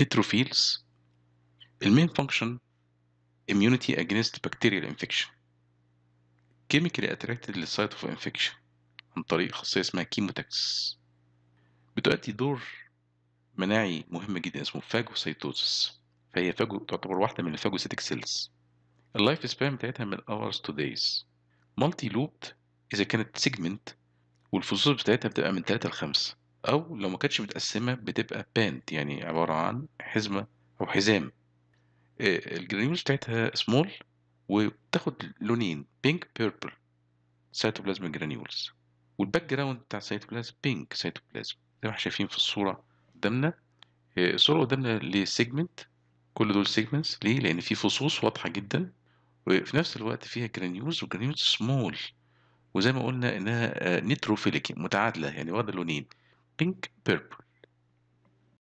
neutrophils المين function immunity against bacterial infection chemically attracted للsite of infection عن طريق خاصية اسمها كيموتاكسس بتؤدي دور مناعي مهم جدا اسمه فاجوسيتوزس فهي فاجو تعتبر واحدة من الفاجوسيتك سيلز اللايف سبان بتاعتها من hours to days مالتي لوبد إذا كانت سيجمنت والفصوص بتاعتها بتبقى من 3 ل 5 أو لو ما كانتش متقسمة بتبقى باند يعني عبارة عن حزمة أو حزام الجرانيولز بتاعتها سمول وبتاخد لونين بينك بيربل سيتوبلازم جرانيولز والباك جراوند بتاع السيتوبلازم بينك سيتوبلازم زي ما احنا شايفين في الصورة قدامنا الصورة قدامنا لسيجمنت كل دول سيجمنتس ليه؟ لأن في فصوص واضحة جدا وفي نفس الوقت فيها جرانيولز وجرانيولز سمول وزي ما قلنا انها نيتروفيليك متعادله يعني واخده لونين بينك بيربل